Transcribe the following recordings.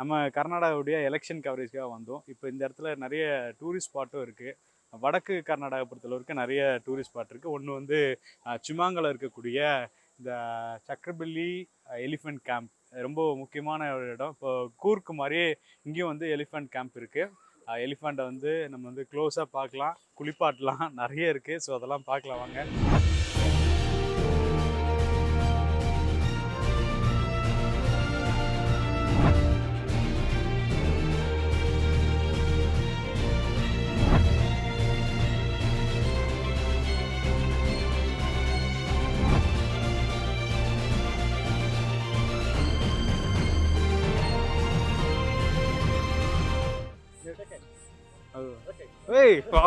நம்ம கர்நாடகாவுடைய எலெக்ஷன் கவரேஜ்க்காக வந்தோம் இப்போ இந்த இடத்துல நிறைய டூரிஸ்ட் ஸ்பாட்டும் இருக்குது வடக்கு கர்நாடகா பொறுத்தளவுக்கு நிறைய டூரிஸ்ட் ஸ்பாட் இருக்குது ஒன்று வந்து அஹ், சிமாங்கல இருக்கக்கூடிய இந்த சக்கரபள்ளி எலிஃபென்ட் கேம்ப் ரொம்ப முக்கியமான ஒரு இடம் இப்போ கூர்க்கு மாதிரியே இங்கேயும் வந்து எலிஃபென்ட் கேம்ப் இருக்குது எலிஃபெண்ட்டை வந்து நம்ம வந்து க்ளோஸாக பார்க்கலாம் குளிப்பாட்டலாம் நிறைய இருக்குது ஸோ அதெல்லாம் பார்க்கலாம் வாங்க ஏய் வா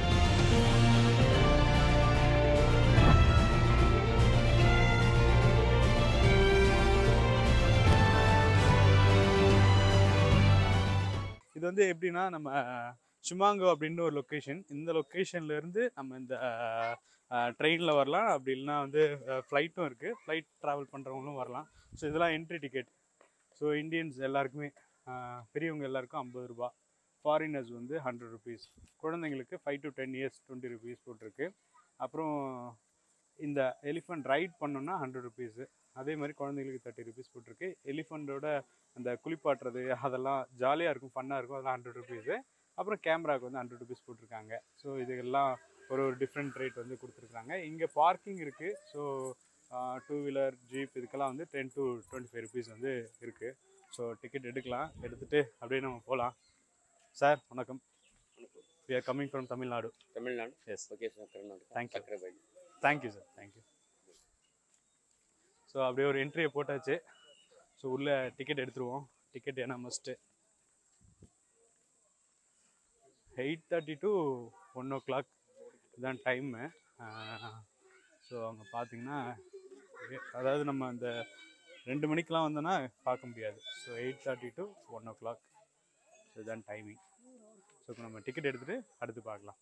இது வந்து எப்படின்னா நம்ம ஷிமாங்கோ அப்படின்னு ஒரு லொக்கேஷன் இந்த லொக்கேஷன்ல இருந்து நம்ம இந்த ட்ரெயினில் வரலாம் அப்படி இல்லைன்னா வந்து ஃப்ளைட்டும் இருக்குது ஃப்ளைட் ட்ராவல் பண்ணுறவங்களும் வரலாம் ஸோ இதெல்லாம் என்ட்ரி டிக்கெட் ஸோ இந்தியன்ஸ் எல்லாருக்குமே அஹ், பெரியவங்க எல்லாருக்கும் ஐம்பது ரூபா ஃபாரினர்ஸ் வந்து ஹண்ட்ரட் ருபீஸ் குழந்தைங்களுக்கு five to ten years twenty rupees போட்டிருக்கு அப்புறம் இந்த எலிஃபண்ட் ரைட் பண்ணோன்னா ஹண்ட்ரட் ருபீஸு அதே மாதிரி குழந்தைங்களுக்கு தேர்ட்டி ருபீஸ் போட்டிருக்கு எலிஃபண்ட்டோட அந்த குளிப்பாட்டுறது அதெல்லாம் ஜாலியாக இருக்கும் ஃபன்னாக இருக்கும் அதெல்லாம் ஹண்ட்ரட் ருபீஸு அப்புறம் கேமராவுக்கு வந்து ஹண்ட்ரட் ருபீஸ் போட்டிருக்காங்க ஸோ இதுக்கெல்லாம் ஒரு ஒரு டிஃப்ரெண்ட் ரேட் வந்து கொடுத்துருக்காங்க இங்கே பார்க்கிங் இருக்குது ஸோ டூ வீலர் ஜீப் இதுக்கெல்லாம் வந்து ten to twenty five rupees வந்து இருக்குது ஸோ டிக்கெட் எடுக்கலாம் எடுத்துகிட்டு அப்படியே நம்ம போகலாம் சார் வணக்கம் we are coming from Tamil Nadu Tamil Nadu yes okay sir Karnataka Thank you. Sakrebailu thank you sir thank you so அப்படியே ஒரு என்ட்ரியை போட்டாச்சு ஸோ உள்ளே டிக்கெட் எடுத்துருவோம் டிக்கெட் ஏன்னா must eight thirty to one o'clock இதுதான் டைமு ஸோ அங்கே பார்த்தீங்கன்னா எ- அதாவது நம்ம அந்த ரெண்டு மணிக்கெலாம் வந்தோன்னா பார்க்க முடியாது so eight thirty to one o'clock so இதுதான் டைமிங் ஸோ இப்போ நம்ம டிக்கெட் எடுத்துகிட்டு அடுத்து பார்க்கலாம்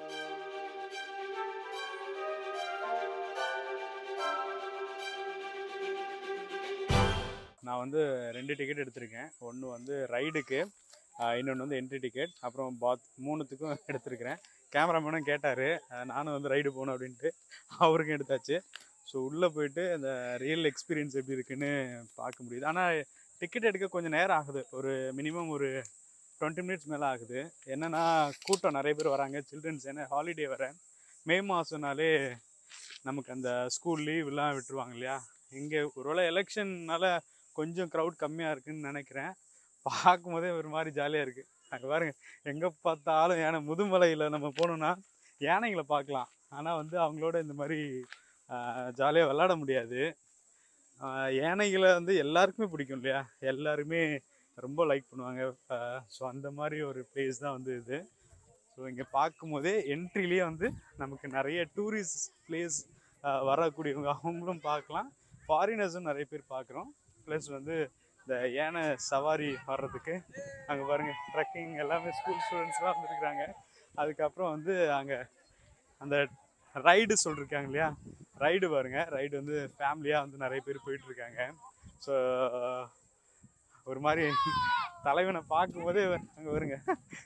நான் வந்து ரெண்டு டிக்கெட் எடுத்திருக்கேன் ஒன்று வந்து ரைடுக்கு இன்னொன்று வந்து என்ட்ரி டிக்கெட் அப்புறம் பாத் மூணுத்துக்கும் எடுத்திருக்கிறேன் கேமராமேனும் கேட்டார் நானும் வந்து ரைடு போகணும் அப்படின்ட்டு அவருக்கும் எடுத்தாச்சு ஸோ உள்ளே போயிட்டு அந்த ரியல் எக்ஸ்பீரியன்ஸ் எப்படி இருக்குன்னு பார்க்க முடியுது ஆனால் டிக்கெட் எடுக்க கொஞ்சம் நேரம் ஆகுது ஒரு மினிமம் ஒரு டுவெண்ட்டி மினிட்ஸ் மேலே ஆகுது என்னென்னா கூட்டம் நிறைய பேர் வராங்க சில்ட்ரன்ஸ் ஏன்னா ஹாலிடே வர மே மாதம்னாலே நமக்கு அந்த ஸ்கூல் லீவ்லாம் விட்டுருவாங்க இல்லையா இங்கே ஒருவேளை எலெக்ஷன்னால கொஞ்சம் க்ரௌட் கம்மியாக இருக்குன்னு நினைக்கிறேன் பார்க்கும்போதே ஒரு மாதிரி ஜாலியாக இருக்குது அங்கே பாருங்க எங்கே பார்த்தாலும் யானை முதுமலையில் நம்ம போனோம்னா யானைகளை பார்க்கலாம் ஆனால் வந்து அவங்களோட இந்த மாதிரி ஜாலியாக விளாட முடியாது ஆஹ் யானைகளை வந்து எல்லாருக்குமே பிடிக்கும் இல்லையா எல்லாருமே ரொம்ப லைக் பண்ணுவாங்க ஸோ அந்த மாதிரி ஒரு பிளேஸ் தான் வந்து இது ஸோ இங்கே பார்க்கும்போதே என்ட்ரிலேயே வந்து நமக்கு நிறைய டூரிஸ்ட் பிளேஸ் வரக்கூடியவங்க அவங்களும் பார்க்கலாம் ஃபாரினர்ஸும் நிறைய பேர் பார்க்குறோம் ப்ளஸ் வந்து இந்த யானை சவாரி வர்றதுக்கு அங்கே பாருங்க ட்ரக்கிங் எல்லாமே ஸ்கூல் ஸ்டூடெண்ட்ஸ்லாம் வந்துருக்குறாங்க அதுக்கப்புறம் வந்து அங்கே அந்த ரைடு சொல்லிருக்காங்க இல்லையா ரைடு பாருங்க ரைடு வந்து ஃபேமிலியாக வந்து நிறைய பேர் போயிட்டு இருக்காங்க ஸோ ஒரு மாதிரி தலைவனை பார்க்கும்போதே அங்கே வருங்க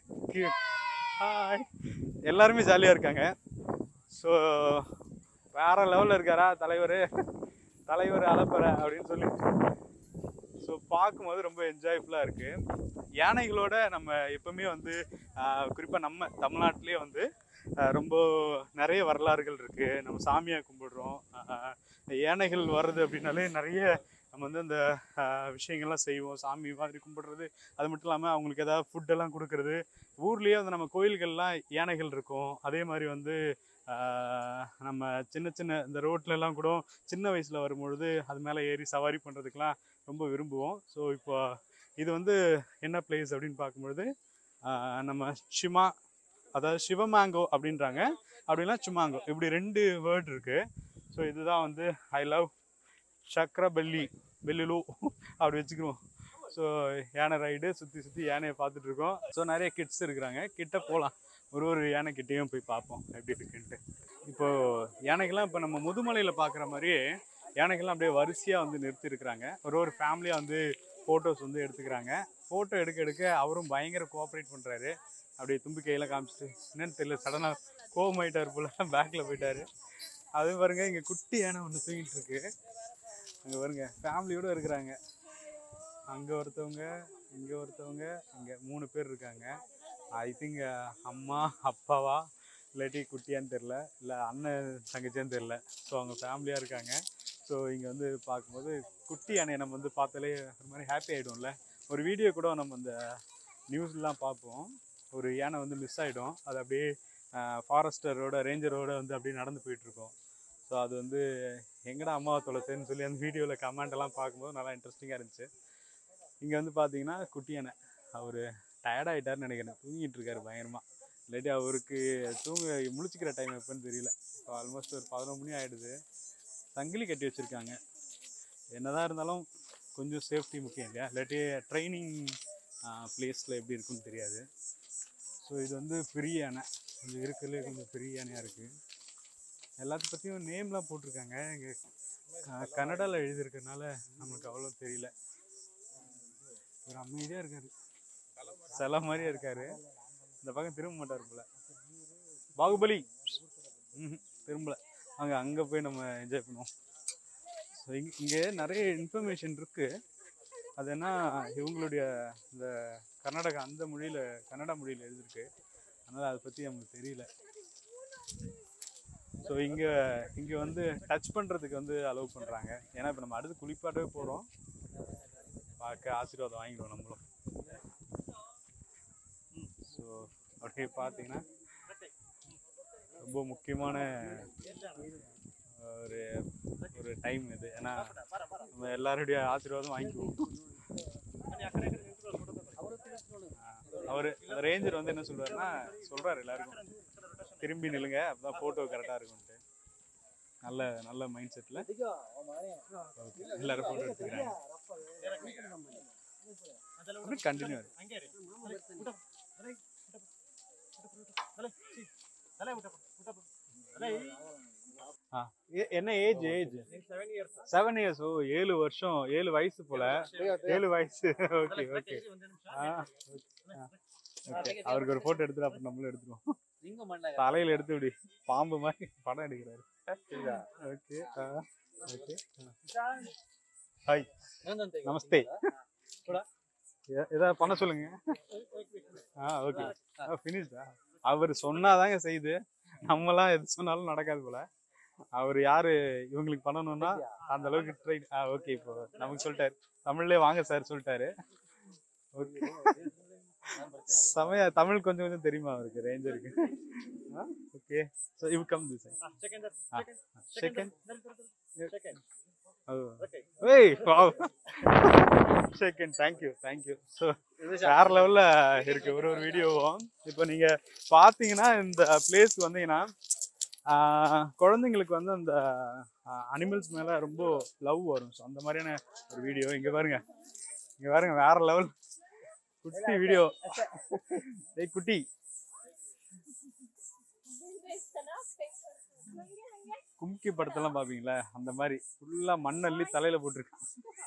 ஹாய் எல்லாருமே ஜாலியாக இருக்காங்க ஸோ வேற லெவலில் இருக்காரா தலைவர் தலைவர் அலப்பற அப்படின்னு சொல்லி ஸோ பார்க்கும்போது ரொம்ப என்ஜாய்ஃபுல்லாக இருக்குது யானைகளோட நம்ம எப்பவுமே வந்து குறிப்பாக நம்ம தமிழ்நாட்டிலே வந்து ஆஹ் ரொம்ப நிறைய வரலாறுகள் இருக்குது நம்ம சாமியை கும்பிடுறோம் ஆஹ் யானைகள் வர்றது அப்படின்னாலே நிறைய நம்ம வந்து அந்த ஆஹ் விஷயங்கள்லாம் செய்வோம் சாமி மாதிரி கும்பிடுறது அது மட்டும் இல்லாமல் அவங்களுக்கு ஏதாவது ஃபுட்டெல்லாம் கொடுக்கறது ஊர்லேயே வந்து நம்ம கோயில்கள்லாம் யானைகள் இருக்கும் அதே மாதிரி வந்து ஆஹ் நம்ம சின்ன சின்ன இந்த ரோட்லலாம் கூட சின்ன வயசில் வரும்பொழுது அது மேலே ஏறி சவாரி பண்ணுறதுக்கெலாம் ரொம்ப விரும்புவோம் ஸோ இப்போ இது வந்து என்ன பிளேஸ் அப்படின்னு பார்க்கும்பொழுது ஆஹ் நம்ம ஷிமா அதாவது சிவமேங்கோ அப்படின்றாங்க அப்படின்னா சுமாங்கோ இப்படி ரெண்டு வேர்ட் இருக்குது ஸோ இதுதான் வந்து ஐ லவ் சக்கரபள்ளி பெல்லுலு அப்படி வச்சுக்குவோம் ஸோ யானை ரைடு சுற்றி சுற்றி யானையை பார்த்துட்டு இருக்கோம் ஸோ நிறைய கிட்ஸ் இருக்கிறாங்க கிட்ட போகலாம் ஒரு ஒரு யானை கிட்டேயும் போய் பார்ப்போம் எப்படி இருக்குன்ட்டு இப்போது யானைகள்லாம் இப்போ நம்ம முதுமலையில் பார்க்குற மாதிரியே யானைகள்லாம் அப்படியே வரிசையாக வந்து நிறுத்தி இருக்கிறாங்க ஒரு ஒரு ஃபேமிலியாக வந்து ஃபோட்டோஸ் வந்து எடுத்துக்கிறாங்க ஃபோட்டோ எடுக்க எடுக்க அவரும் பயங்கர கோஆப்ரேட் பண்ணுறாரு அப்படியே தும்பி கையெல்லாம் காமிச்சிட்டு என்னன்னு தெரியல சடனாக கோவமாயிட்டார் போல பேக்கில் போயிட்டாரு அது பாருங்க இங்கே குட்டி யானை ஒன்று தூங்கிட்டு இருக்கு அங்கே பாருங்க ஃபேமிலியோட இருக்கிறாங்க அங்கே ஒருத்தவங்க இங்கே ஒருத்தவங்க இங்கே மூணு பேர் இருக்காங்க ஐ திங்க் அம்மா அப்பாவா இல்லாட்டி குட்டியான்னு தெரில இல்லை அண்ணன் தங்கச்சியான்னு தெரில ஸோ அவங்க ஃபேமிலியாக இருக்காங்க ஸோ இங்கே வந்து பார்க்கும்போது குட்டி யானையை நம்ம வந்து பார்த்தாலே ஒரு மாதிரி ஹாப்பி ஆகிடும்ல ஒரு வீடியோ கூட நம்ம இந்த நியூஸ்லாம் பார்ப்போம் ஒரு யானை வந்து மிஸ் ஆகிடும் அது அப்படியே ஃபாரஸ்டரோட ரேஞ்சரோட வந்து அப்படியே நடந்து போயிட்டுருக்கோம் ஸோ அது வந்து எங்கடா அம்மாவை தொலைச்சேன்னு சொல்லி அந்த வீடியோவில் கமெண்ட் எல்லாம் பார்க்கும்போது நல்லா இன்ட்ரெஸ்டிங்காக இருந்துச்சு இங்கே வந்து பார்த்தீங்கன்னா குட்டி யானை அவர் டயர்டாயிட்டாருன்னு நினைக்கிறேன் தூங்கிட்டு இருக்காரு பயங்கரமாக இல்லாட்டி அவருக்கு தூங்க முழிச்சிக்கிற டைம் எப்போன்னு தெரியல இப்போ ஆல்மோஸ்ட் ஒரு பதினொரு மணி ஆகிடுது சங்கிலி கட்டி வச்சுருக்காங்க என்னதான் இருந்தாலும் கொஞ்சம் சேஃப்டி முக்கியம் இல்லையா இல்லாட்டி ட்ரைனிங் பிளேஸில் எப்படி இருக்குன்னு தெரியாது ஸோ இது வந்து பெரிய யானை கொஞ்சம் இருக்கிறதுலே கொஞ்சம் பெரிய யானையாக இருக்குது எல்லாத்த பற்றியும் நேம்லாம் போட்டிருக்காங்க இங்கே கன்னடாவில் எழுதியிருக்கனால நம்மளுக்கு அவ்வளோ தெரியல ஒரு அமைதியாக இருக்காரு சில மாதிரியே இருக்காரு இந்த பக்கம் திரும்ப மாட்டார் போல பாகுபலி ம்ஹும், திரும்பல அங்கே அங்கே போய் நம்ம என்ஜாய் பண்ணுவோம் ஸோ இங்கே இங்கே நிறைய இன்ஃபர்மேஷன் இருக்கு அது என்ன இவங்களுடைய இந்த கர்நாடகா அந்த மொழியில் கன்னடா மொழியில் எழுதிருக்கு அதனால் அதை பற்றி நமக்கு தெரியல ஸோ இங்கே இங்கே வந்து டச் பண்ணுறதுக்கு வந்து அலோவ் பண்ணுறாங்க ஏன்னா இப்போ நம்ம அடுத்து குளிப்பாட்டவே போகிறோம் பார்க்க ஆசீர்வாதம் வாங்கிடுவோம் நம்மளும் ஸோ அப்படியே பார்த்தீங்கன்னா ரொம்ப முக்கியமான ஒரு ஒரு டைம் இது ஏன்னா நம்ம எல்லாருடைய ஆசீர்வாதம் வாங்கிக்குவோம் அவர் ரேஞ்சர் வந்து என்ன சொல்றாருன்னா சொல்றாரு எல்லாருக்கும் திரும்பி நில்லுங்க அப்பதான் போட்டோ கரெக்டா இருக்கும்ட்டு நல்ல நல்ல மைண்ட் செட்ல எல்லாரும் போட்டோ எடுத்துக்கிறாங்க கண்டினியூ என்ன ஏஜ் ஏஜ் செவன் இயர்ஸ் ஓ ஏழு வருஷம் ஏழு வயசு போல ஏழு வயசு ஓகே ஓகே ஓகே அவருக்கு ஒரு போட்டோ எடுத்துட்டு அப்புறம் நம்மளும் எடுத்துருவோம் தலையில எடுத்து இப்படி பாம்பு மாதிரி படம் எடுக்கிறாரு ஓகே ஓகே ஹாய் நமஸ்தே எ- ஏதாவது பண்ண சொல்லுங்க ஆ ஓகே ஃபினிஷ்டா அவர் சொன்னாதாங்க செய்யுது நம்மலாம் எது சொன்னாலும் நடக்காது போல அவர் யாரு இவங்களுக்கு பண்ணணும்னா அந்த அளவுக்கு ட்ரை ஆ ஓகே இப்போ நமக்கு சொல்லிட்டாரு தமிழ்லயே வாங்க சார் சொல்லிட்டாரு ஓகே சமய தமிழ் கொஞ்சம் கொஞ்சம் தெரியுமா அவருக்கு ரேஞ்சருக்கு okay so you come this second ஏய் செகண்ட் தேங்க்யூ தேங்க்யூ ஸோ வேற லெவல்ல இருக்கு ஒரு ஒரு வீடியோவும் இப்போ நீங்க பாத்தீங்கன்னா இந்த பிளேஸ் வந்தீங்கன்னா ஆஹ், குழந்தைங்களுக்கு வந்து அந்த அனிமல்ஸ் மேல ரொம்ப லவ் வரும் ஸோ அந்த மாதிரியான ஒரு வீடியோ இங்க பாருங்க இங்க பாருங்க வேற லெவல் குட்டி வீடியோ ஏய் குட்டி கும்கி படத்தெல்லாம் பாப்பீங்களா அந்த மாதிரி ஃபுல்லா மண்ணள்ளி தலையில போட்டிருக்கான்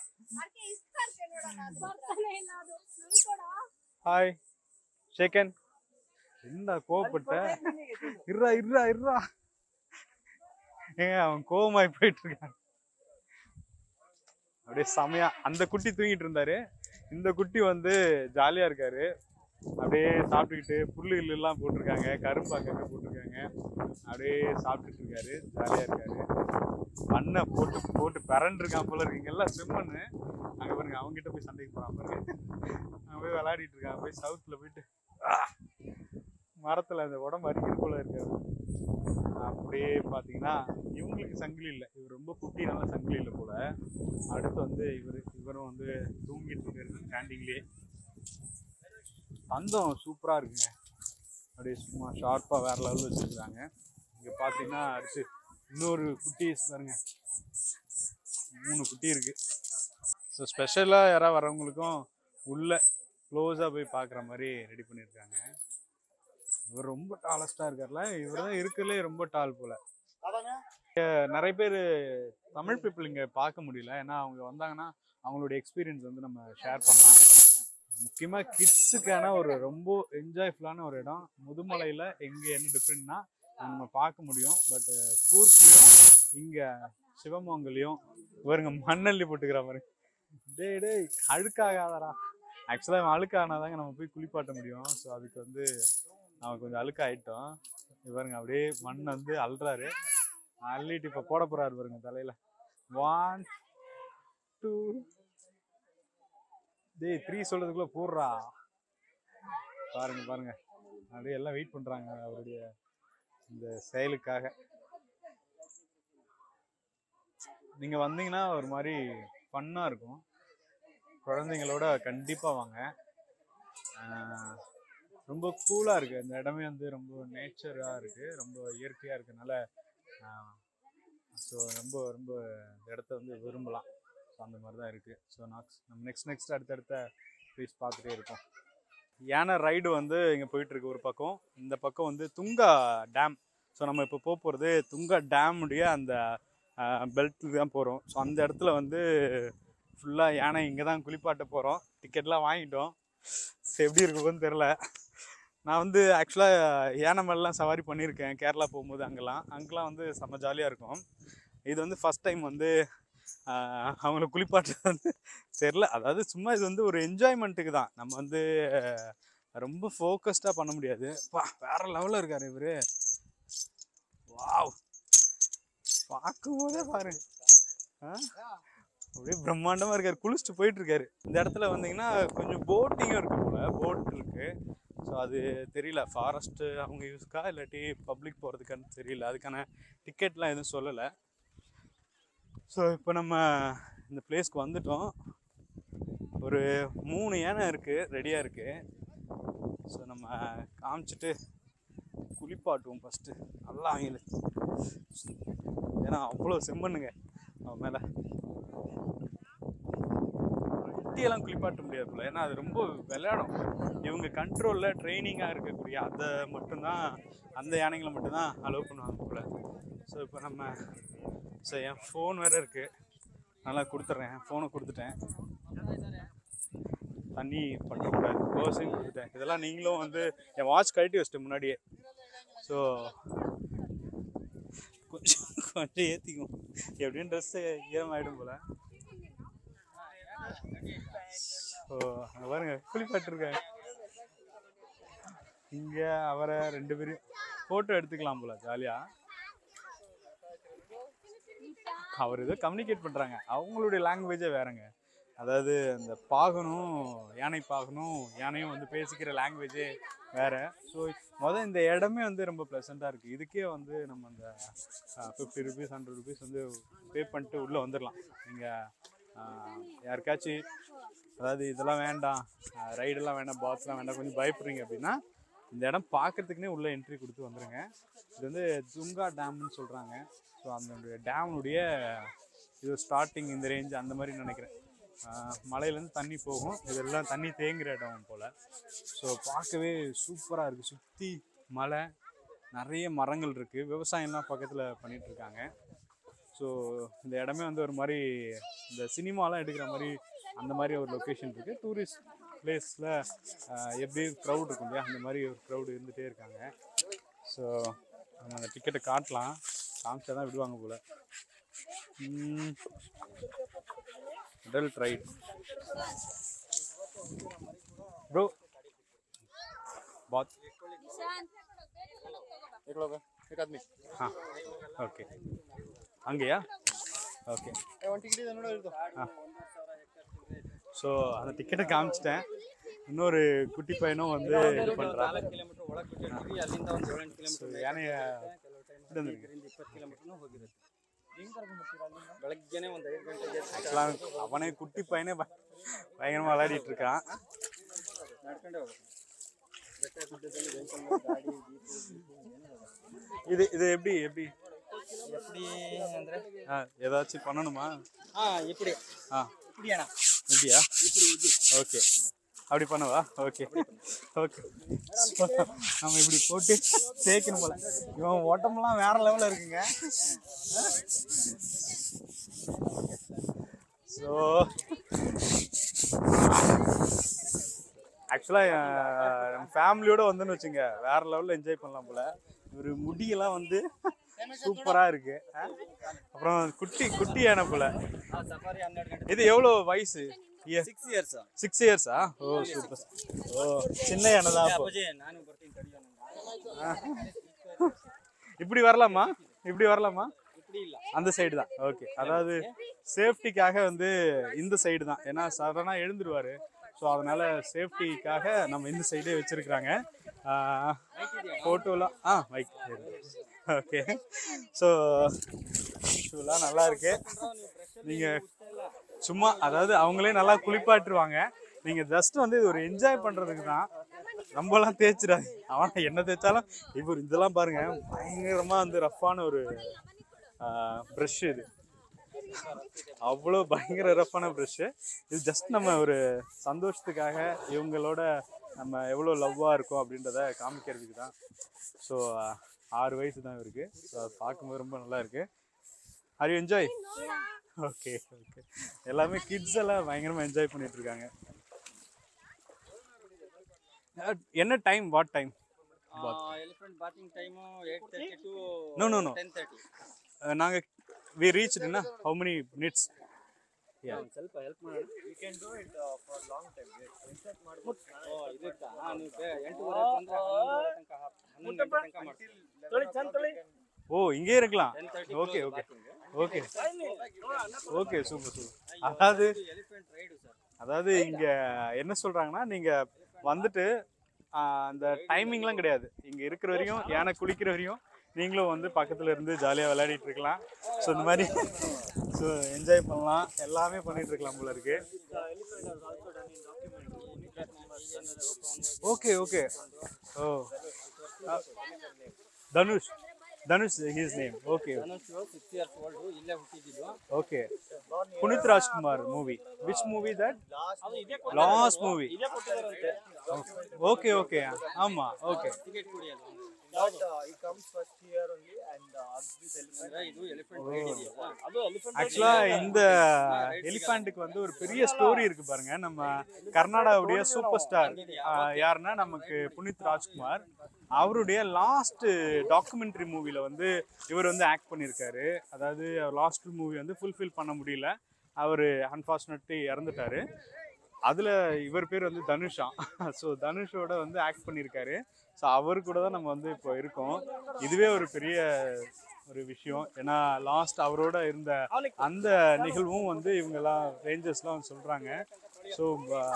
ஹாய் ஷேகன் என்ன கோவப்பட்ட இருறா இருறா இருறா ஏங்க அவன் கோவமாய் போயிட்டு இருக்கான் அப்படியே செமையா அந்த குட்டி தூங்கிட்டு இருந்தாரு இந்த குட்டி வந்து ஜாலியா இருக்காரு அப்படியே சாப்பிட்டுக்கிட்டு புல்லு கில்லு எல்லாம் போட்டிருக்காங்க கரும்பு அங்கங்க போட்டிருக்காங்க அப்படியே சாப்பிட்டுட்டு இருக்காரு ஜாலியா இருக்காரு மண்ணை போட்டு போட்டு பிறண்டு இருக்கான் போல இருக்கு எல்லாம் செம்மண்ணு அங்க பாருங்க அவங்க கிட்ட போய் சண்டைக்கு போறான் பாருங்க அவன் போய் விளையாடிட்டு இருக்கான் போய் சவுத்துல போயிட்டு ஆ! மரத்துல அந்த உடம்பு அரிக்கிற போல இருக்காரு அப்படியே பாத்தீங்கன்னா இவங்களுக்கு சங்கிலி இல்லை இவர் ரொம்ப குட்டினால சங்கிலி இல்லை போல அடுத்து வந்து இவர் இவரும் வந்து தூங்கிட்டு இருக்காரு ஸ்டாண்டிங்லேயே தந்தம் சூப்பரா இருக்குங்க அப்படியே சும்மா ஷார்ப்பா வேற லெவலில் வச்சிருக்காங்க இங்க பாத்தீங்கன்னா அடுத்து இன்னொரு குட்டி பாருங்க மூணு குட்டி இருக்கு ஸோ ஸ்பெஷலாக யாராவது வரவங்களுக்கும் உள்ள க்ளோஸாக போய் பார்க்குற மாதிரி ரெடி பண்ணியிருக்காங்க இவர் ரொம்ப டாலஸ்டாக இருக்கார்ல இவர் தான் இருக்கிறதுலே ரொம்ப டால் போல அஹ் நிறைய பேர் தமிழ் பீப்புள் இங்கே பார்க்க முடியல ஏன்னா அவங்க வந்தாங்கன்னா அவங்களுடைய எக்ஸ்பீரியன்ஸ் வந்து நம்ம ஷேர் பண்ணலாம் முக்கியமாக கிட்ஸுக்கான ஒரு ரொம்ப என்ஜாய்ஃபுல்லான ஒரு இடம் முதுமலையில் எங்கே என்ன டிஃப்ரெண்ட்னா நம்ம பார்க்க முடியும் பட் கூர்க்லையும் இங்கே சிவமங்கலையும் இவருங்க மண்ணள்ளி போட்டுக்கிற மாதிரி டேய் டேய் அழுக்காகாதடா ஆக்சுவலாக இவன் அழுக்கானாதாங்க நம்ம போய் குளிப்பாட்ட முடியும் ஸோ அதுக்கு வந்து அவன் கொஞ்சம் அழுக்காயிட்டோம் இவருங்க அப்படியே மண் வந்து அள்ளுறாரு அள்ளிட்டு இப்போ போட போறாரு பாருங்க தலையில ஒன் டூ டேய் த்ரீ சொல்றதுக்குள்ள போடுறா பாருங்க பாருங்க அப்படியே எல்லாம் வெயிட் பண்றாங்க அவருடைய இந்த செயலுக்காக நீங்க வந்தீங்கன்னா ஒரு மாதிரி ஃபன்னா இருக்கும் குழந்தைங்களோட கண்டிப்பா வாங்க ஆஹ் ரொம்ப கூலா இருக்கு இந்த இடமே வந்து ரொம்ப நேச்சரா இருக்கு ரொம்ப இயற்கையா இருக்கனால ஸோ ரொம்ப ரொம்ப இந்த இடத்த வந்து விரும்பலாம் ஸோ அந்த மாதிரி தான் இருக்குது ஸோ நாக்ஸ் நம்ம நெக்ஸ்ட் நெக்ஸ்ட் அடுத்தடுத்த ப்ளீஸ் பார்த்துட்டே இருக்கோம் யானை ரைடு வந்து இங்கே போயிட்டுருக்கு ஒரு பக்கம் இந்த பக்கம் வந்து துங்கா டேம் ஸோ நம்ம இப்போ போக போகிறது துங்கா டேமுடைய அந்த பெல்ட்டுக்கு தான் போகிறோம் ஸோ அந்த இடத்துல வந்து ஃபுல்லாக யானை இங்கே தான் குளிப்பாட்ட போகிறோம் டிக்கெட்லாம் வாங்கிட்டோம் ஸோ எப்படி இருக்குன்னு தெரில நான் வந்து ஆக்சுவலாக யானை மேலாம் சவாரி பண்ணியிருக்கேன் கேரளா போகும்போது அங்கெல்லாம் அங்கெல்லாம் வந்து செம்ம ஜாலியாக இருக்கும் இது வந்து ஃபஸ்ட் டைம் வந்து ஆஹ், அவங்கள குளிப்பாட்டுறது வந்து தெரில அதாவது சும்மா இது வந்து ஒரு என்ஜாய்மெண்ட்டுக்கு தான் நம்ம வந்து ஆஹ், ரொம்ப ஃபோக்கஸ்டாக பண்ண முடியாது பா வேற லெவலில் இருக்காரு இவரு வாவ் பார்க்கும் போதே பாருங்க ஆ? அப்படியே பிரம்மாண்டமாக இருக்காரு குளிச்சுட்டு போயிட்டு இருக்காரு இந்த இடத்துல வந்தீங்கன்னா கொஞ்சம் போட்டிங்கும் இருக்கு போல போட் இருக்கு ஸோ அது தெரியல ஃபாரஸ்ட்டு அவங்க யூஸ்க்கா இல்லாட்டி பப்ளிக் போகிறதுக்கான்னு தெரியல அதுக்கான டிக்கெட்லாம் எதுவும் சொல்லலை ஸோ இப்போ நம்ம இந்த பிளேஸ்க்கு வந்துட்டோம் ஒரு மூணு யானை இருக்குது ரெடியாக இருக்குது ஸோ நம்ம காமிச்சிட்டு குளிப்பாட்டுவோம் ஃபஸ்ட்டு நல்லா அவங்கள ஏன்னா அவ்வளோ செம்மண்ணுங்க அவன் மேலே வண்டியெல்லாம் குளிப்பாட்ட முடியாது போல ஏன்னா அது ரொம்ப விளையாடும் இவங்க கண்ட்ரோலில் ட்ரைனிங்காக இருக்கக்கூடிய அதை மட்டும்தான் அந்த யானைகளை மட்டும்தான் அலோவ் பண்ணுவாங்க போல ஸோ இப்போ நம்ம ஸோ என் ஃபோன் வேறு இருக்குது நல்லா கொடுத்துட்றேன் ஃபோனை கொடுத்துட்டேன் தண்ணி பண்ணக்கூடாது பர்ஸையும் கொடுத்துட்டேன் இதெல்லாம் நீங்களும் வந்து என் வாட்ச் கழட்டி வச்சிட்டேன் முன்னாடியே ஸோ கொஞ்சம் கொஞ்சம் ஏற்றிக்கும் எப்படியும் ட்ரெஸ்ஸு ஈரமாயிடும் போல ஸோ அங்கே பாருங்க குளிப்பாட்டிருக்காங்க இங்கே அவரை ரெண்டு பேரும் ஃபோட்டோ எடுத்துக்கலாம் போல ஜாலியாக அவர் ஏதோ கம்யூனிகேட் பண்ணுறாங்க அவங்களுடைய லாங்குவேஜே வேறங்க அதாவது அந்த பாகனும் யானை பாகனும் யானையும் வந்து பேசிக்கிற லாங்குவேஜே வேற ஸோ மொதல் இந்த இடமே வந்து ரொம்ப ப்ளசண்ட்டாக இருக்குது இதுக்கே வந்து நம்ம அந்த ஃபிஃப்டி ருபீஸ் ஹண்ட்ரட் ருபீஸ் வந்து பே பண்ணிட்டு உள்ளே வந்துடலாம் நீங்கள் யாருக்காச்சும் அதாவது இதெல்லாம் வேண்டாம் ரைடெல்லாம் வேண்டாம் பாத்லாம் வேண்டாம் கொஞ்சம் பயப்படுறீங்க அப்படின்னா இந்த இடம் பார்க்கறதுக்குனே உள்ள என்ட்ரி கொடுத்து வந்துருங்க இது வந்து துங்கா டேம்னு சொல்கிறாங்க ஸோ அந்த டேமுடைய இது ஸ்டார்டிங் இந்த ரேஞ்ச் அந்த மாதிரி நினைக்கிறேன் ஆஹ் மலையிலேருந்து தண்ணி போகும் இதெல்லாம் தண்ணி தேங்குற இடம் போல் ஸோ பார்க்கவே சூப்பராக இருக்குது சுற்றி மலை நிறைய மரங்கள் இருக்குது விவசாயம்லாம் பக்கத்தில் பண்ணிட்டு இருக்காங்க ஸோ இந்த இடமே வந்து ஒரு மாதிரி இந்த சினிமாலாம் எடுக்கிற மாதிரி அந்த மாதிரி ஒரு லொக்கேஷன் இருக்குது டூரிஸ்ட் பிளேஸில் எப்படி க்ரௌட் இருக்கும் இல்லையா அந்த மாதிரி ஒரு க்ரௌடு இருந்துகிட்டே இருக்காங்க ஸோ நம்ம அந்த டிக்கெட்டை காட்டலாம் காமிச்சா தான் விடுவாங்க போல் அடல்ட் ரைட் ப்ரோ बात एक लोग एक आदमी हाँ ओके ಹಂಗೆಯಾ ಓಕೆ ಒಂದು ಟಿಕೆಟ್ ಇದೆ ನೋಡೋ ಇರ್ದು ஸோ அந்த டிக்கெட்டை காமிச்சிட்டேன் இன்னொரு குட்டி பையனும் வந்து இது பண்ணுறான் ನಾಲ್ಕು ಕಿಲೋಮೀಟರ್ ಒಳಗೆ ಬಿಟ್ಟಿರ್ತೀವಿ ಅಲ್ಲಿಂದ ಒಂದು ಏಳೆಂಟು ಕಿಲೋಮೀಟರ್ யானைய ಇದರಿಂದ ಇಪ್ಪತ್ತು ಕಿಲೋಮೀಟರ್ನೂ ಹೋಗಿರುತ್ತೆ ಬೆಳಗ್ಗೆನೆ ಒಂದು ಐದು ಗಂಟೆಗೆ ಎದ್ದು ஆக்சுவலாக அவனே குட்டி பையனே ப- பயங்கரமா விளையாடிட்டு இருக்கான் ನಡ್ಕೊಂಡೇ ಹೋಗ್ಬೇಕು ಬೆಟ್ಟ ಗುಡ್ಡದಲ್ಲಿ ವೆಹಿಕಲ್ ಗಾಡಿ ಜೀಪು ಜೀಪು ಏನೂ ಹೋಗಲ್ಲ. இது இது எப்படி எப்படி ಎಪ್ಪಡಿ ಅಂದ್ರೆ ஆ ஏதாச்சும் பண்ணணுமா ಹಾ ಇಪ್ಪಡಿ ஆ ಇಪ್ಪಡಿ ಅಣ್ಣ இப்படியா ಇಪ್ಪಡಿ ಉಜ್ಜಿ ஓகே அப்படி பண்ணவா ஓகே ஓகே நம்ம இப்படி போட்டு தேய்க்கணும் போல இவன் ஓட்டமெல்லாம் வேற லெவலில் இருக்குங்க ஸோ ஆக்சுவலாக நம்ம ஃபேமிலியோட வந்துன்னு வச்சுங்க வேற லெவலில் என்ஜாய் பண்ணலாம் போல ஒரு முடியெல்லாம் வந்து சூப்பராக இருக்கு ஆ? அப்புறம் குட்டி குட்டி யானை போல ಸಫಾರಿ ಹನ್ನೆರಡು ಗಂಟೆ இது எவ்வளோ வயசு ಸಿಕ್ಸ್ ಇಯರ್ಸ್ சிக்ஸ் இயர்ஸா ஓ சூப்பர் ஓ சின்ன யானை தான் அப்போ ಅಪ್ಪಾಜಿ ನಾನು ಬರ್ತೀನಿ ತಡಿಯೋ இப்படி வரலாமா இப்படி வரலாமா இப்படி ಇಲ್ಲ அந்த சைடு தான் ஓகே அதாவது சேஃப்டிக்காக வந்து இந்த சைடு தான் ஏன்னா சடனாக எழுந்துருவாரு ஸோ அதனால சேஃப்டிக்காக நம்ம இந்த சைடே வச்சிருக்கிறாங்க ஃபோட்டோலாம் ஆ மைக் ஓகே ஸோ ஷூலாம் நல்லா இருக்கு நீங்கள் சும்மா அதாவது அவங்களே நல்லா குளிப்பாட்டுருவாங்க நீங்கள் ஜஸ்ட் வந்து இது ஒரு என்ஜாய் பண்ணுறதுக்கு தான் ரொம்பலாம் தேய்ச்சிடாது அவன் என்ன தேய்ச்சாலும் இவர் இதெல்லாம் பாருங்க பயங்கரமாக வந்து ரஃப்பான ஒரு ப்ரஷ் இது அவ்வளோ பயங்கர ரஃப்பான ப்ரஷ்ஷு இது ஜஸ்ட் நம்ம ஒரு சந்தோஷத்துக்காக இவங்களோட நம்ம எவ்வளோ லவ்வாக இருக்கோம் அப்படின்றத காமிக்கிறதுக்கு தான் ஸோ ஆறு வயசு தான் இவருக்கு ஸோ அதை பார்க்கும்போது ரொம்ப நல்லா இருக்கு are you enjoy okay okay எல்லாமே கிட்ஸ் எல்லாம் பயங்கரமாக என்ஜாய் பண்ணிட்டு இருக்காங்க அஹ், என்ன time what time elephant bathing time eight thirty to No, no, no. Ten thirty நாங்கள் ವಿ ರೀಚ್ என்ன ಹೌ ಮೆನಿ ಮಿನಿಟ್ಸ್ ಒಂದು ಸ್ವಲ್ಪ ಹೆಲ್ಪ್ ಮಾಡೋಣ you can do it for long time ಓ ಇದಕ್ಕಾ ನೀವು ಬೇ- ಎಂಟೂವರೆ ಬಂದ್ರೆ ಹನ್ನೊಂದುವರೆ ತನಕ ಹಾಕ್- ಹನ್ನೊಂದು ಗಂಟೆ ತನಕ ಮಾಡ್ತೀನಿ ஓ இங்கே இருக்கலாம் ten thirty okay okay okay okay super super அதாவது ಎಲಿಫೆಂಟ್ ರೈಡು ಸರ್ அதாவது இங்க என்ன சொல்றாங்கன்னா நீங்க வந்துட்டு ஆஹ், அந்த டைமிங்லாம் கிடையாது இங்க இருக்கிற வரையும் யானை குளிக்கிற வரையும் நீங்களும் வந்து பக்கத்துல இருந்து ஜாலியா விளையாடிட்டு இருக்கலாம் ஸோ இந்த மாதிரி ஸோ என்ஜாய் பண்ணலாம் எல்லாமே பண்ணிட்டு இருக்கலாம் போல இருக்கு ஓகே ஓகே ஓ Dhanush Dhanush his name okay Dhanush six years old ಇಲ್ಲೇ ಹುಟ್ಟಿದ್ದು okay Puneeth Rajkumar movie which movie that last movie okay okay ಆமா ಓಕೆ ಟಿಕೆಟ್ ಕುಡಿಯೋದು he comes first here only and uh, this elephant ಅಂದ್ರೆ ಇದು ಎಲಿಫೆಂಟ್ ರೈಡ್ ಇದೆಯಲ್ಲ ಅದು ಎಲಿಫೆಂಟ್ ஆக்சுவலா இந்த எலிஃபண்ட்டுக்கு வந்து ஒரு பெரிய ஸ்டோரி இருக்கு பாருங்க நம்ம கர்நாடகாவுடைய சூப்பர் ஸ்டார் யாருன்னா நமக்கு புனித் ராஜ்குமார் அவருடைய லாஸ்ட் டாக்குமெண்ட்ரி மூவில வந்து இவர் வந்து ஆக்ட் பண்ணியிருக்காரு அதாவது லாஸ்ட் மூவி வந்து ஃபுல்ஃபில் பண்ண முடியல அவர் அன்ஃபார்ச்சுனேட்லி இறந்துட்டாரு அதில் இவர் பேர் வந்து தனுஷா ஸோ தனுஷோட வந்து ஆக்ட் பண்ணியிருக்காரு ஸோ அவர் கூட தான் நம்ம வந்து இப்போ இருக்கோம் இதுவே ஒரு பெரிய ஒரு விஷயம் ஏன்னா லாஸ்ட் அவரோட இருந்த அந்த நிகழ்வும் வந்து இவங்கெல்லாம் ரேஞ்சர்ஸ்லாம் சொல்கிறாங்க ஸோ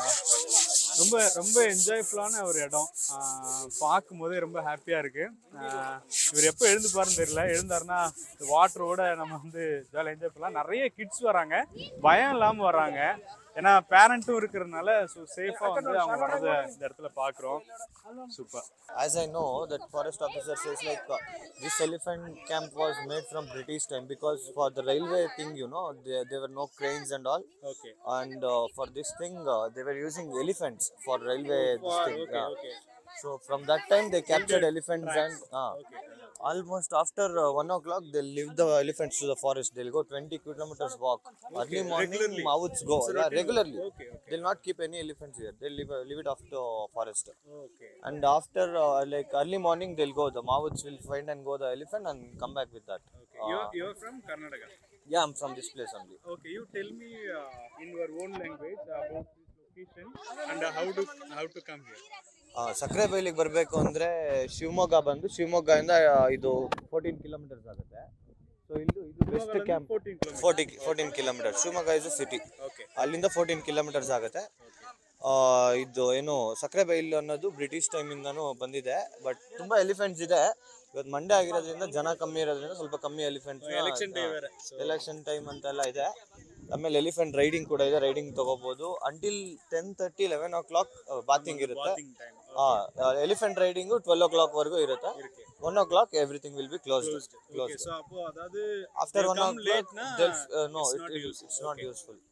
ரொம்ப ரொம்ப என்ஜாய்ஃபுல்லான ஒரு இடம் ஆஹ் பார்க்கும்போதே ரொம்ப ஹாப்பியாக இருக்குது இவர் எப்போ எழுந்துப்பாருன்னு தெரியல எழுந்தாருன்னா வாட்டரோட நம்ம வந்து ஜாலியாக என்ஜாய் பண்ணலாம் நிறைய கிட்ஸ் வராங்க பயம் இல்லாமல் வர்றாங்க ஏன்னா பேரண்ட்டும் இருக்கிறதுனால ஸோ சேஃபாக வந்து அவங்க வர்றதை இந்த இடத்துல பார்க்குறோம் super As I know, that forest officer says like uh, this elephant camp was made from British time because for the railway thing, you know, there, there were no cranes and all. Okay And uh, for this thing, uh, they were using elephants for railway. this thing, okay, yeah. okay. So from that time, they captured elephants and uh, almost after uh, one o'clock, they'll leave the elephants to the forest. They'll go 20 kilometers walk. Early morning, regularly. Maots go. It's a Yeah, routine regularly. Okay, okay. They'll not keep any elephants here. They'll leave, uh, leave it off to forest. Okay And after uh, like early morning, they'll go. The Maots will find and go the elephant and come back with that. Uh, You're, you're from Karnataka. yeah, I'm from this place only. Okay, you tell me uh, in your own language about this location and uh, how to how to come here. ಸಕ್ಕರೆ ಬೈಲಿಗೆ ಬರಬೇಕು ಅಂದರೆ ಶಿವಮೊಗ್ಗ ಬಂದು ಶಿವಮೊಗ್ಗದಿಂದ ಆ, ಇದು fourteen kilometers ಆಗುತ್ತೆ so ಇದು ಇದು best camp 14 kilometers. Forty fourteen kilometers Shivamogga is city Okay. ಅಲ್ಲಿಂದ ಫೋರ್ಟೀನ್ ಕಿಲೋಮೀಟರ್ಸ್ ಆಗುತ್ತೆ ಆ, ಇದು ಏನು ಸಕ್ಕರೆ ಬೈಲು ಅನ್ನೋದು ಬ್ರಿಟಿಷ್ ಟೈಮಿಂದನೂ ಬಂದಿದೆ ಬಟ್ ತುಂಬ ಎಲಿಫೆಂಟ್ಸ್ ಇದೆ ಇವತ್ತು ಮಂಡ್ಯ ಆಗಿರೋದ್ರಿಂದ ಜನ ಕಮ್ಮಿ ಇರೋದ್ರಿಂದ ಸ್ವಲ್ಪ ಕಮ್ಮಿ ಎಲಿಫೆಂಟ್ಸ್ Election day ಬೇರೆ. So, ಎಲೆಕ್ಷನ್ ಟೈಮ್ ಅಂತೆಲ್ಲ ಇದೆ ಆಮೇಲೆ ಎಲಿಫೆಂಟ್ ರೈಡಿಂಗ್ ಕೂಡ ಇದೆ ರೈಡಿಂಗ್ ತಗೋಬಹುದು ಅಂಟಿಲ್ ಟೆನ್ ತರ್ಟಿ ಲೆವೆನ್ ಓ ಕ್ಲಾಕ್ ಬಾತಿಂಗ್ ಇರುತ್ತೆ bathing time. Elephant riding twelve ಓ ಕ್ಲಾಕ್ ವರೆಗೂ ಇರುತ್ತೆ one O clock everything will be closed Okay, close so அப்போ அதாவது after they one O come late clock na no it's not it's useful. Not Okay. Useful Okay.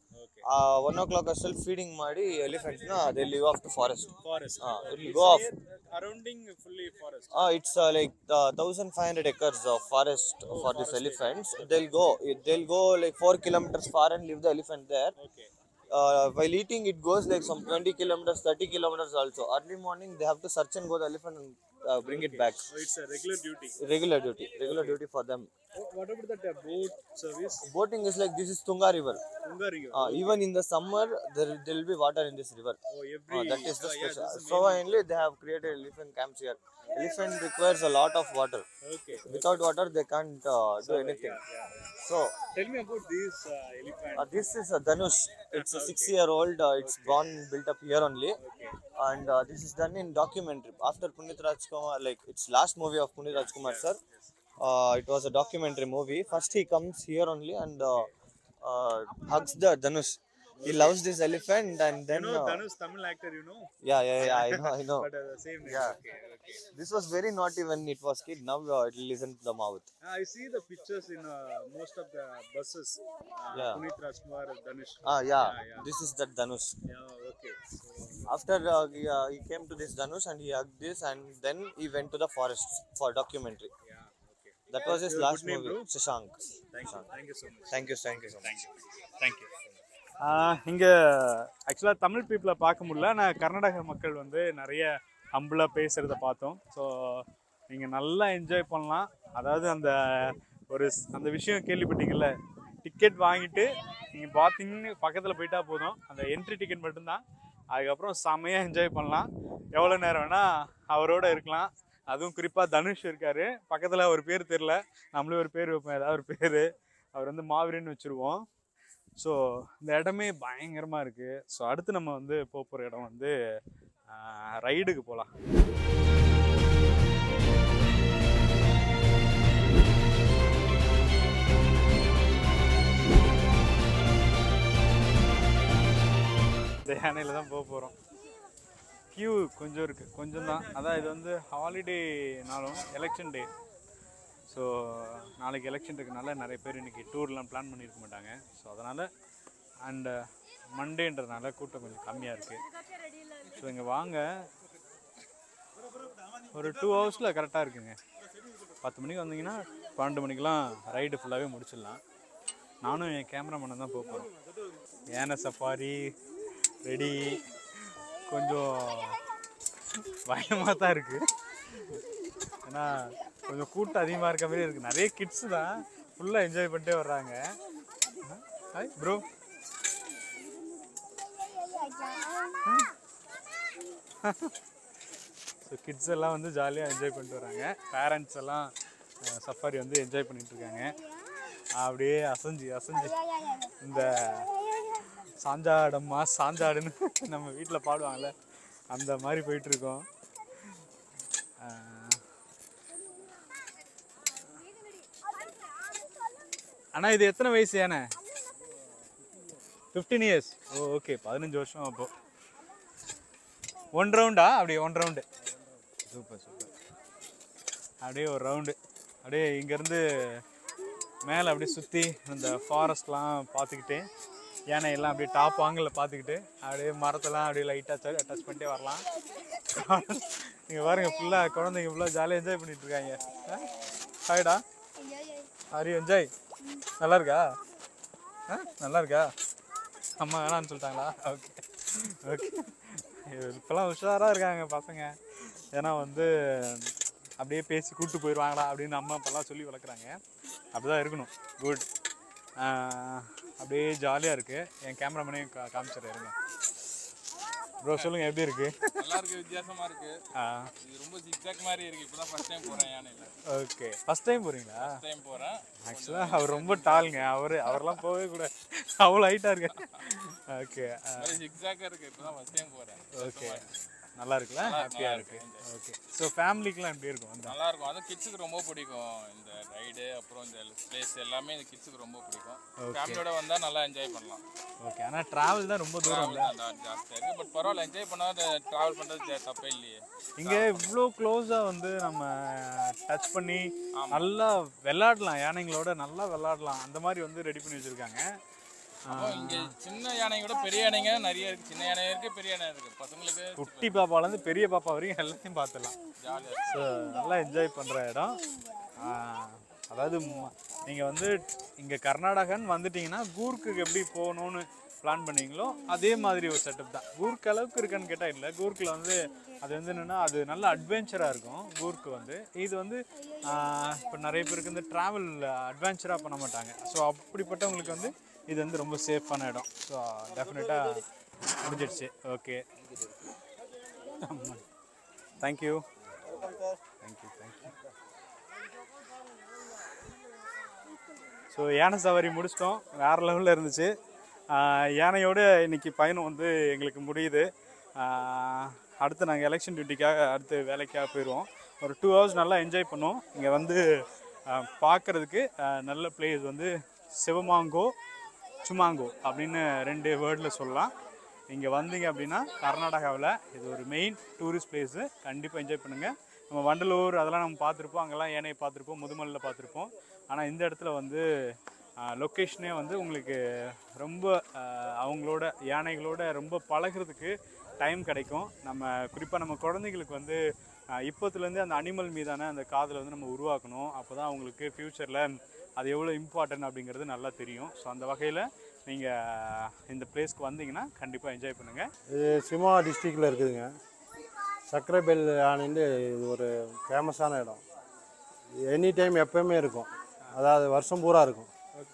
One O clock ಅಷ್ಟಲ್ಲಿ feeding ಮಾಡಿ ಎಲಿಫೆಂಟ್ಸ್ನ they live off the forest Forest. It go off Surrounding fully forest. Uh, it's uh, like uh, 1500 acres of forest for these elephants. They'll go, they'll go like 4 kilometers far and leave the elephant there. Okay. Uh, while eating, it goes like some 20 kilometers, 30 kilometers also. Early morning, they have to search and go the elephant and uh, bring it back. So it's a regular duty. Regular duty, regular duty for them. Wh- What about that uh, boat service? Boating is like this is Tunga River. Tunga River. Uh, even in the summer, there there will be water in this river. Oh, every. Uh, that is the uh, yeah, special. this is so only they have created elephant camps here. Elephant requires a lot of water. Okay. Without water, they can't uh, do anything. Yeah, yeah, yeah. So Tell me about this uh, elephant. uh, this is a Dhanush. It's a six-year-old. Uh, it's born built up here only, Okay. and uh, this is done in documentary. After Punit Rajkumar, like it's last movie of Punit Rajkumar sir. Uh, it was a documentary movie. First he comes here only and uh, uh, hugs the Dhanush. He loves this elephant, and You then know uh, Dhanush Tamil actor, you know, yeah, yeah, yeah, I know, I know. but uh, the same name. Yeah. Okay, okay. This was very naughty when it was kid. Now uh, it listen to the mouth. I see the pictures in uh, most of the buses. Uh, Yeah. Punit Rajkumar, Dhanush. Ah, yeah, Yeah, yeah. this is that Dhanush. Yeah, okay. So, After uh, he, uh, he came to this Dhanush and he hugged this, and then he went to the forest for documentary. yeah, okay. That was his Your last good name, movie, bro? Shashank. Thank you. Thank you so much. Thank you, thank you so much. Thank you இங்கே ஆக்சுவலாக தமிழ் பீப்புளை பார்க்க முடியல ஆனால் கர்நாடக மக்கள் வந்து நிறைய ஹம்பிளாக பேசுகிறத பார்த்தோம் ஸோ நீங்கள் நல்லா என்ஜாய் பண்ணலாம் அதாவது அந்த ஒரு ஸ்- அந்த விஷயம் கேள்விப்பட்டீங்கல்ல டிக்கெட் வாங்கிட்டு நீங்கள் பார்த்தீங்கன்னு பக்கத்தில் போயிட்டா போதும் அந்த என்ட்ரி டிக்கெட் மட்டும்தான் அதுக்கப்புறம் செமையாக என்ஜாய் பண்ணலாம் எவ்வளோ நேரம் வேணால் அவரோட இருக்கலாம் அதுவும் குறிப்பாக தனுஷ் இருக்கார் பக்கத்தில் ஒரு பேர் தெரில நம்மளே ஒரு பேர் வைப்போம் ஏதாவது ஒரு பேர் அவர் வந்து மாவீரன் வச்சுருவோம் ஸோ இந்த இடமே பயங்கரமாக இருக்குது ஸோ அடுத்து நம்ம வந்து போக போகிற இடம் வந்து ரைடுக்கு போகலாம் இந்த யானையில் தான் போக போகிறோம் கியூ கொஞ்சம் இருக்குது கொஞ்சம் தான் அதான் இது வந்து ஹாலிடேனாலும் எலெக்ஷன் டே ஸோ நாளைக்கு எலெக்ஷன் இருக்கனால நிறைய பேர் இன்றைக்கி டூர்லாம் பிளான் பண்ணியிருக்க மாட்டாங்க ஸோ அதனால் அண்டு மண்டேன்றதுனால கூட்டம் கொஞ்சம் கம்மியாக இருக்குது ஸோ இங்கே வாங்க ஒரு டூ ஹவர்ஸில் கரெக்டாக இருக்குங்க பத்து மணிக்கு வந்தீங்கன்னா பன்னெண்டு மணிக்கெலாம் ரைடு ஃபுல்லாகவே முடிச்சிடலாம் நானும் என் கேமராமேனை தான் போக போகிறோம் யானை சஃபாரி ரெடி கொஞ்சம் பயமாக தான் இருக்குது ஏன்னா கொஞ்சம் கூட்டம் அதிகமாக இருக்க மாதிரி இருக்குது நிறைய கிட்ஸ் தான் ஃபுல்லாக என்ஜாய் பண்ணிட்டே வர்றாங்க ஹாய் ப்ரோ ஸோ கிட்ஸ் எல்லாம் வந்து ஜாலியாக என்ஜாய் பண்ணிட்டு வராங்க பேரண்ட்ஸ் எல்லாம் சஃபாரி வந்து என்ஜாய் பண்ணிட்டு இருக்காங்க அப்படியே அசைஞ்சு அசைஞ்சு இந்த சாஞ்சாடம்மா சாஞ்சாடுன்னு நம்ம வீட்டில் பாடுவாங்கள்ல அந்த மாதிரி போயிட்டு இருக்கோம் ஆஹ் அண்ணா இது எத்தனை வயசு யானை ஃபிஃப்டீன் இயர்ஸ் ஓ ஓகே பதினஞ்சு வருஷம் அப்போ ஒன் ரவுண்டா அப்படியே ஒன் ரவுண்டு சூப்பர் சூப்பர் அப்படியே ஒரு ரவுண்டு அப்படியே இங்கேருந்து மேலே அப்படியே சுற்றி அந்த ஃபாரஸ்ட்லாம் பார்த்துக்கிட்டு யானை எல்லாம் அப்படியே டாப் ஆங்கிளில் பார்த்துக்கிட்டு அப்படியே மரத்தெல்லாம் அப்படியே லைட்டாக டச் பண்ணிட்டே வரலாம் நீங்கள் பாருங்க ஃபுல்லாக குழந்தைங்க ஃபுல்லாக ஜாலியாக என்ஜாய் பண்ணிட்டு இருக்காங்க ஹாய்டா ஹரி என்ஜாய் நல்லா இருக்கா ஆ நல்லா இருக்கா அம்மா வேணான்னு சொல்லிட்டாங்களா ஓகே ஓகே இப்போலாம் உஷாராக இருக்காங்க பசங்க ஏன்னா வந்து அப்படியே பேசி கூப்பிட்டு போயிடுவாங்களா அப்படின்னு அம்மா அப்பெல்லாம் சொல்லி வளர்க்குறாங்க அப்படி தான் இருக்கணும் குட் அப்படியே ஜாலியாக இருக்குது என் கேமராமேனையும் கா காமிச்சிடுறேன் இருங்க ப்ரோ சொல்லுங்கள் எப்படி இருக்குது நல்லா இருக்கு வித்தியாசமா இருக்கு ஆ இது ரொம்ப ஜிக்ஜாக் மாதிரி இருக்கு இப்பதான் ஃபர்ஸ்ட் டைம் போறேன் யானையில ஓகே ஃபஸ்ட் டைம் போகிறீங்களா டைம் போறேன் ஆக்சுவலாக அவர் ரொம்ப டாலுங்க அவர் அவரெல்லாம் போகவே கூடாது அவ்வளோ ஹைட்டாக இருக்கு ஓகே ஜிக்ஜாக்கா இருக்கு இப்பதான் ஃபர்ஸ்ட் டைம் போறேன் ஓகே நல்லா இருக்குல்ல ஹாப்பியாக இருக்கு ஓகே ஸோ ஃபேமிலிக்கெலாம் எப்படி இருக்கும் வந்தா நல்லா இருக்கும் அதுவும் கிட்ஸுக்கு ரொம்ப பிடிக்கும் இந்த ரைடு அப்புறம் இந்த பிளேஸ் எல்லாமே இந்த கிட்ஸுக்கு ரொம்ப பிடிக்கும் ஃபேமிலியோட வந்தா நல்லா என்ஜாய் பண்ணலாம் ஓகே ஆனால் ட்ராவல் தான் ரொம்ப தூரம் இல்லை Travel தான் ஜாஸ்தியா இருக்கு பட் பரவாயில்ல என்ஜாய் பண்ணாத டிராவல் பண்றது ஜா- தப்பே இல்லையே இங்கே இவ்வளோ க்ளோஸாக வந்து நம்ம டச் பண்ணி நல்லா விளாடலாம் யானைங்களோட நல்லா விளாடலாம் அந்த மாதிரி வந்து ரெடி பண்ணி வச்சுருக்காங்க அப்போ இங்க சின்ன யானை விட பெரிய யானைங்க நிறைய இருக்கு சின்ன யானை இருக்கு பெரிய யானை இருக்கு பசங்களுக்கு குட்டி பாப்பாலேருந்து பெரிய பாப்பா வரைக்கும் எல்லாத்தையும் பார்த்துடலாம் ஜாலியாக ஸோ நல்லா என்ஜாய் பண்ணுற இடம் ஆ, அதாவது நீங்கள் வந்து இங்கே கர்நாடகான்னு வந்துட்டீங்கன்னா கூர்க்கு எப்படி போகணும்னு பிளான் பண்ணீங்களோ அதே மாதிரி ஒரு செட்டப் தான் கூர்க் அளவுக்கு இருக்கான்னு கேட்டால் இல்லை கூர்க்கில் வந்து அது வந்து என்னென்னா அது நல்ல அட்வென்ச்சராக இருக்கும் கூர்க்கு வந்து இது வந்து இப்போ நிறைய பேருக்கு வந்து ட்ராவல் அட்வென்ச்சராக பண்ண மாட்டாங்க ஸோ அப்படிப்பட்டவங்களுக்கு வந்து இது வந்து ரொம்ப சேஃபான இடம் ஸோ டெஃபினட்டாக முடிஞ்சிடுச்சு okay thank you thank you thank you so யானை சவாரி முடிச்சிட்டோம் வேறு லெவலில் இருந்துச்சு ஆஹ் யானையோட இன்னைக்கு பயணம் வந்து எங்களுக்கு முடியுது ஆஹ் அடுத்து நாங்கள் எலெக்ஷன் டியூட்டிக்காக அடுத்து வேலைக்காக போயிடுவோம் ஒரு டூ ஹவர்ஸ் நல்லா என்ஜாய் பண்ணோம் இங்கே வந்து பார்க்குறதுக்கு நல்ல பிளேஸ் வந்து சிவமாங்கோ சுமாங்கோ அப்படின்னு ரெண்டு வேர்டில் சொல்லலாம் இங்கே வந்தீங்க அப்படின்னா கர்நாடகாவில் இது ஒரு மெயின் டூரிஸ்ட் பிளேஸு கண்டிப்பாக என்ஜாய் பண்ணுங்கள் நம்ம வண்டலூர் அதெல்லாம் நம்ம பார்த்துருப்போம் அங்கெல்லாம் யானையை பார்த்துருப்போம் முதுமலையில் பார்த்துருப்போம் ஆனால் இந்த இடத்துல வந்து லொக்கேஷனே வந்து உங்களுக்கு ரொம்ப ஆஹ், அவங்களோட யானைகளோட ரொம்ப பழகுறதுக்கு டைம் கிடைக்கும் நம்ம குறிப்பாக நம்ம குழந்தைங்களுக்கு வந்து ஆஹ், இப்போத்துலேருந்து அந்த அனிமல் மீதான அந்த காதலை வந்து நம்ம உருவாக்கணும் அப்போ தான் அவங்களுக்கு ஃப்யூச்சரில் அது எவ்வளோ இம்பார்ட்டன்ட் அப்படிங்கிறது நல்லா தெரியும் ஸோ அந்த வகையில் நீங்கள் இந்த பிளேஸ்க்கு வந்தீங்கன்னா கண்டிப்பாக என்ஜாய் பண்ணுங்கள் இது சிமா டிஸ்ட்ரிக்டில் இருக்குதுங்க சக்கரைபெல் யானைன்னு இது ஒரு ஃபேமஸான இடம் எனி டைம் எப்போயுமே இருக்கும் அதாவது வருஷம் பூரா இருக்கும்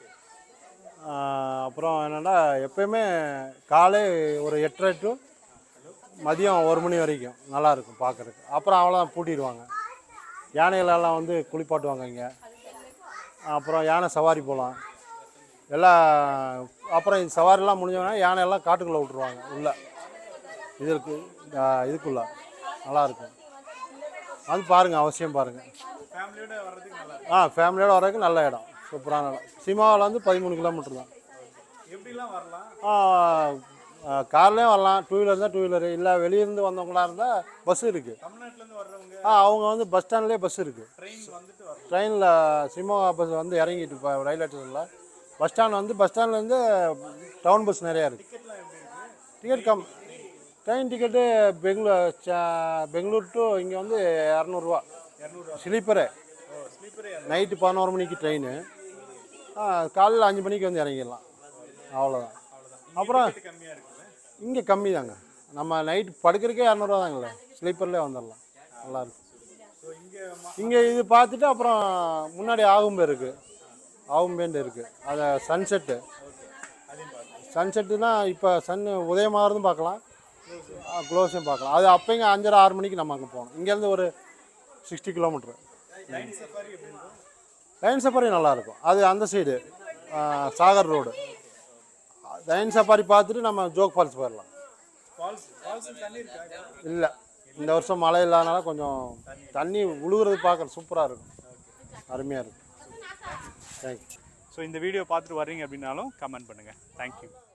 ஆஹ் அப்புறம் என்னென்னா எப்போயுமே காலை ஒரு எட்டரை டு மதியம் ஒரு மணி வரைக்கும் நல்லாயிருக்கும் பார்க்குறதுக்கு அப்புறம் அவ்வளோதான் பூட்டிடுவாங்க யானைகளெல்லாம் வந்து குளிப்பாட்டுவாங்க இங்கே அப்புறம் யானை சவாரி போகலாம் எல்லாம் அப்புறம் இந்த சவாரிலாம் முடிஞ்சோடனே யானையெல்லாம் காட்டுக்குள்ளே விட்ருவாங்க உள்ளே இதுக்கு ஆஹ் இதுக்குள்ள நல்லாயிருக்கும் வந்து பாருங்கள் அவசியம் பாருங்கள் ஃபேமிலியோட வர்றதுக்கு நல்லா ஆ ஃபேமிலியோட வரதுக்கு நல்ல இடம் சூப்பரான இடம் சிமாவில் வந்து பதிமூணு கிலோமீட்டர் தான் எப்படிலாம் வரலாம் கார்லேயும் வரலாம் டூ வீலர் தான் டூ வீலர் இல்லை வெளியிருந்து வந்தவங்களா இருந்தால் பஸ் இருக்குது தமிழ்நாட்டிலேருந்து வர்றவங்க ஆ அவங்க வந்து பஸ் ஸ்டாண்ட்லேயே பஸ் இருக்குது ட்ரெயின் வந்துட்டு வரலாம் ட்ரெயினில் சிமா பஸ் வந்து இறங்கிட்டு இப்போ ரயில்வே ஸ்டேஷனில் பஸ் ஸ்டாண்ட் வந்து பஸ் ஸ்டாண்ட்லேருந்து டவுன் பஸ் நிறையா இருக்குது ticket cum train ticket Bangalore Bangalore to இங்கே வந்து இரநூறுவா ஸ்லீப்பரு நைட்டு பதினோரு மணிக்கு ட்ரெயின் காலையில் அஞ்சு மணிக்கு வந்து இறங்கிடலாம் அவ்வளோதான் அப்புறம் கம்மியாக இருக்குல்ல இங்கே கம்மி தாங்க நம்ம நைட் படுக்கிறதுக்கே இரநூறுவா தாங்களே ஸ்லீப்பர்லேயே வந்துடலாம் நல்லாயிருக்கும் இங்கே இது பார்த்துட்டு அப்புறம் முன்னாடி ஆகும்பே இருக்குது ஆகும்பேண்டு இருக்குது அதை சன்செட்டு சன்செட்டுனா இப்போ சன் உதயமாகிறதும் பார்க்கலாம் க்ளோஸும் பார்க்கலாம் அது அப்போங்க அஞ்சரை ஆறு மணிக்கு நம்ம அங்கே போகணும் இங்கேருந்து ஒரு சிக்ஸ்டி கிலோமீட்ரு லைன் சஃபாரி நல்லாயிருக்கும் அது அந்த side Sagar road line safari பார்த்துட்டு நம்ம ஜோக் ஃபால்ஸ் போயிடலாம் ஃபால்ஸ் ஃபால்ஸ் தண்ணி இருக்கா இல்லை இந்த வருஷம் மழை இல்லாதனால கொஞ்சம் தண்ணி உழுகுறது பார்க்க சூப்பராக இருக்கும் அருமையாக இருக்கும் தேங்க்யூ ஸோ இந்த வீடியோ பார்த்துட்டு வர்றீங்க அப்படின்னாலும் கமெண்ட் பண்ணுங்கள் தேங்க்யூ